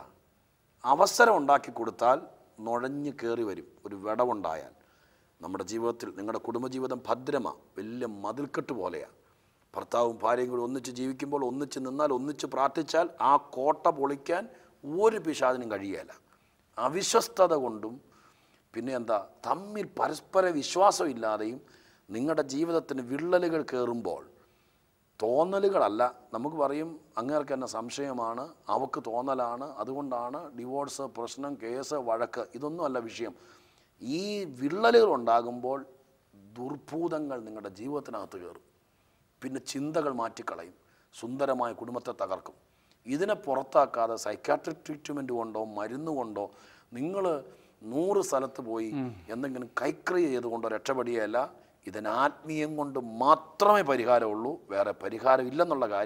അവസരം ഉണ്ടാക്കി കൊടുത്താൽ നുഴഞ്ഞു കയറി വരും ഒരു വിടവുണ്ടായാൽ നമ്മുടെ ജീവിതത്തിൽ നിങ്ങളുടെ കുടുംബജീവിതം ഭദ്രമാ വലിയ മതിൽക്കെട്ട് പോലെയാണ് ഭർത്താവും ഭാര്യയും കൂടി ഒന്നിച്ച് ജീവിക്കുമ്പോൾ ഒന്നിച്ച് നിന്നാൽ ഒന്നിച്ച് പ്രാർത്ഥിച്ചാൽ ആ കോട്ട പൊളിക്കാൻ ഒരു പിശാചിനും കഴിയുകയില്ല അവിശ്വസ്തത കൊണ്ടും പിന്നെ എന്താ തമ്മിൽ പരസ്പര വിശ്വാസമില്ലാതെയും നിങ്ങളുടെ ജീവിതത്തിന് വിള്ളലുകൾ കയറുമ്പോൾ തോന്നലുകളല്ല നമുക്ക് പറയും അങ്ങേർക്ക് തന്നെ സംശയമാണ് അവക്ക് തോന്നലാണ് അതുകൊണ്ടാണ് ഡിവോഴ്സ് പ്രശ്നം കേസ് വഴക്ക് ഇതൊന്നുമല്ല വിഷയം ഈ വിള്ളലുകൾ ഉണ്ടാകുമ്പോൾ ദുർഭൂതങ്ങൾ നിങ്ങളുടെ ജീവിതത്തിനകത്ത് കയറും പിന്നെ ചിന്തകൾ മാറ്റിക്കളയും സുന്ദരമായ കുടുംബത്തെ തകർക്കും ഇതിനെ പുറത്താക്കാതെ സൈക്കാട്രിക് ട്രീറ്റ്മെൻറ്റ് കൊണ്ടോ മരുന്ന് കൊണ്ടോ നിങ്ങൾ നൂറ് സ്ഥലത്ത് പോയി എന്തെങ്കിലും കൈക്രിയ ചെയ്തുകൊണ്ടോ രക്ഷപ്പെടുകയല്ല ഇതിന് ആത്മീയം കൊണ്ട് മാത്രമേ പരിഹാരമുള്ളൂ വേറെ പരിഹാരം ഇല്ലെന്നുള്ള കാര്യം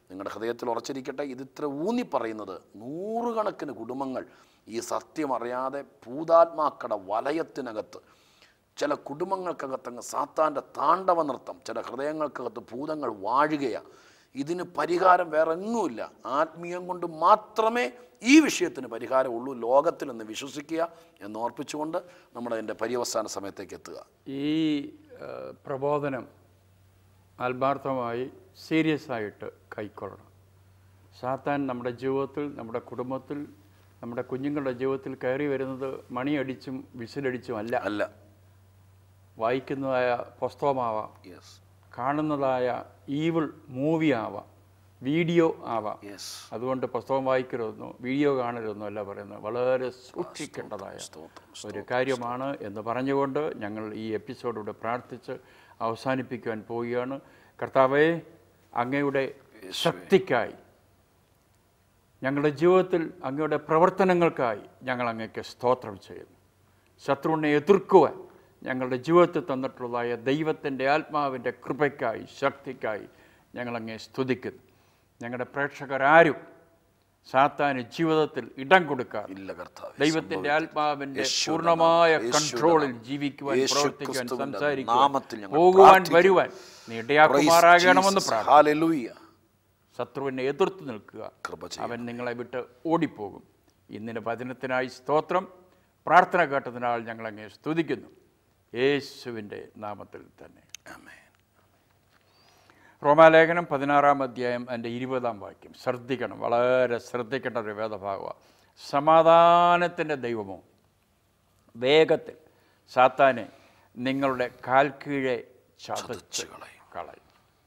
നിങ്ങളുടെ ഹൃദയത്തിൽ ഉറച്ചിരിക്കട്ടെ ഇത് ഇത്ര ഊന്നി പറയുന്നത് നൂറുകണക്കിന് കുടുംബങ്ങൾ ഈ സത്യം അറിയാതെ ഭൂതാത്മാക്കളുടെ വലയത്തിനകത്ത് ചില കുടുംബങ്ങൾക്കകത്തങ്ങ് സാത്താൻ്റെ താണ്ഡവ നൃത്തം ചില ഹൃദയങ്ങൾക്കകത്ത് ഭൂതങ്ങൾ വാഴുകയാണ് ഇതിന് പരിഹാരം വേറെ എങ്ങുമില്ല ആത്മീയം കൊണ്ട് മാത്രമേ ഈ വിഷയത്തിന് പരിഹാരമുള്ളൂ ലോകത്തിൽ നിന്ന് വിശ്വസിക്കുക എന്ന് ഓർപ്പിച്ചുകൊണ്ട് നമ്മുടെ എൻ്റെ പര്യവസാന സമയത്തേക്ക് എത്തുക ഈ ആ, പ്രബോധനം ആത്മാർത്ഥമായി സീരിയസ് ആയിട്ട് കൈക്കൊള്ളണം സാത്താൻ നമ്മുടെ ജീവിതത്തിൽ നമ്മുടെ കുടുംബത്തിൽ നമ്മുടെ കുഞ്ഞുങ്ങളുടെ ജീവിതത്തിൽ കയറി വരുന്നത് മണിയടിച്ചും വിസിലടിച്ചും അല്ല അല്ല വായിക്കുന്നതായ പുസ്തകമാവാം യെസ് കാണുന്നതായ ഈവിൾ മൂവി ആവാം വീഡിയോ ആവാം യെസ് അതുകൊണ്ട് പുസ്തകം വായിക്കരുതെന്നോ വീഡിയോ കാണരുതെന്നോ അല്ല പറയുന്നത് വളരെ സൂക്ഷിക്കേണ്ടതായ സ്തോത്രം ഒരു കാര്യമാണ് എന്ന് പറഞ്ഞുകൊണ്ട് ഞങ്ങൾ ഈ എപ്പിസോഡിലൂടെ പ്രാർത്ഥിച്ച് അവസാനിപ്പിക്കുവാൻ പോവുകയാണ് കർത്താവെ അങ്ങയുടെ ശക്തിക്കായി ഞങ്ങളുടെ ജീവിതത്തിൽ അങ്ങയുടെ പ്രവർത്തനങ്ങൾക്കായി ഞങ്ങൾ അങ്ങേക്ക് സ്തോത്രം ചെയ്യുന്നു ശത്രുവിനെ എതിർക്കുവാൻ ഞങ്ങളുടെ ജീവിതത്തിൽ തന്നിട്ടുള്ളതായ ദൈവത്തിൻ്റെ ആത്മാവിൻ്റെ കൃപയ്ക്കായി ശക്തിക്കായി ഞങ്ങൾ അങ്ങേ സ്തുതിക്കുന്നു ഞങ്ങളുടെ പ്രേക്ഷകരാരും സാത്താന് ജീവിതത്തിൽ ഇടം കൊടുക്കാതെ ഇല്ല കർത്താവ് ദൈവത്തിന്റെ ആത്മാവിന്റെ യേശുവിന്റെ പൂർണ്ണമായ നാമം, കൺട്രോളിൽ യേശുവിന്റെ ജീവിക്കുവാൻ യേശു പ്രവർത്തിക്കുവാൻ ക്രിസ്തുവിന്റെ സംസാരിക്കുവാൻ നാമത്തിൽ ഞങ്ങൾ പോകുവാൻ പ്രാർത്ഥിക്കുന്നു. വരുവാൻ നീ ഇടയാക്കുമാറാകണമെന്ന് പ്രാർത്ഥന ഹാലലൂയ ശത്രുവിനെ എതിർത്ത് നിൽക്കുക കൃപ ചെയ്യണം. അവൻ നിങ്ങളെ വിട്ട് ഓടിപ്പോകും ഇന്നിന് വചനത്തിനായി സ്തോത്രം പ്രാർത്ഥന കേട്ടതിനാൽ ഞങ്ങൾ അങ്ങേ സ്തുതിക്കുന്നു യേശുവിൻ്റെ നാമത്തിൽ തന്നെ ആമേൻ റോമാലേഖനം പതിനാറാം അധ്യായം എൻ്റെ ഇരുപതാം വാക്യം ശ്രദ്ധിക്കണം വളരെ ശ്രദ്ധിക്കേണ്ട ഒരു വേദഭാഗമാണ് സമാധാനത്തിൻ്റെ ദൈവമോ വേഗത്തിൽ സാത്താനെ നിങ്ങളുടെ കാൽ കീഴെ ചതച്ച് ചതച്ച് കളയും. കളയും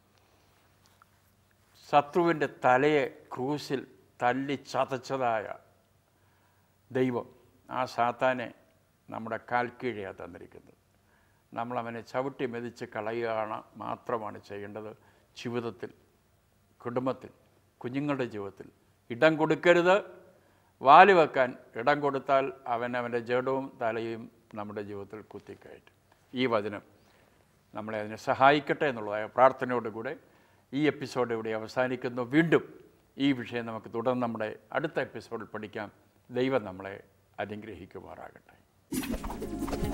ശത്രുവിൻ്റെ തലയെ ക്രൂശിൽ തല്ലി ചതച്ചതായ ദൈവം ആ സാത്താനെ നമ്മുടെ കാൽ കീഴെയാണ് തന്നിരിക്കുന്നത് നമ്മൾ അവനെ ചവിട്ടി മെതിച്ച് കളയുകയാണ് മാത്രമാണ് ചെയ്യേണ്ടത് ജീവിതത്തിൽ കുടുംബത്തിൽ കുഞ്ഞുങ്ങളുടെ ജീവിതത്തിൽ ഇടം കൊടുക്കരുത് വാല് വെക്കാൻ ഇടം കൊടുത്താൽ അവൻ അവൻ്റെ ജഡവും തലയും നമ്മുടെ ജീവിതത്തിൽ കുത്തിക്കയറ്റും ഈ വചനം നമ്മളെ അതിനെ സഹായിക്കട്ടെ എന്നുള്ളതായ പ്രാർത്ഥനയോടുകൂടെ ഈ എപ്പിസോഡ് ഇവിടെ അവസാനിക്കുന്നു വീണ്ടും ഈ വിഷയം നമുക്ക് തുടർന്ന് നമ്മുടെ അടുത്ത എപ്പിസോഡിൽ പഠിക്കാം ദൈവം നമ്മളെ അനുഗ്രഹിക്കുമാറാകട്ടെ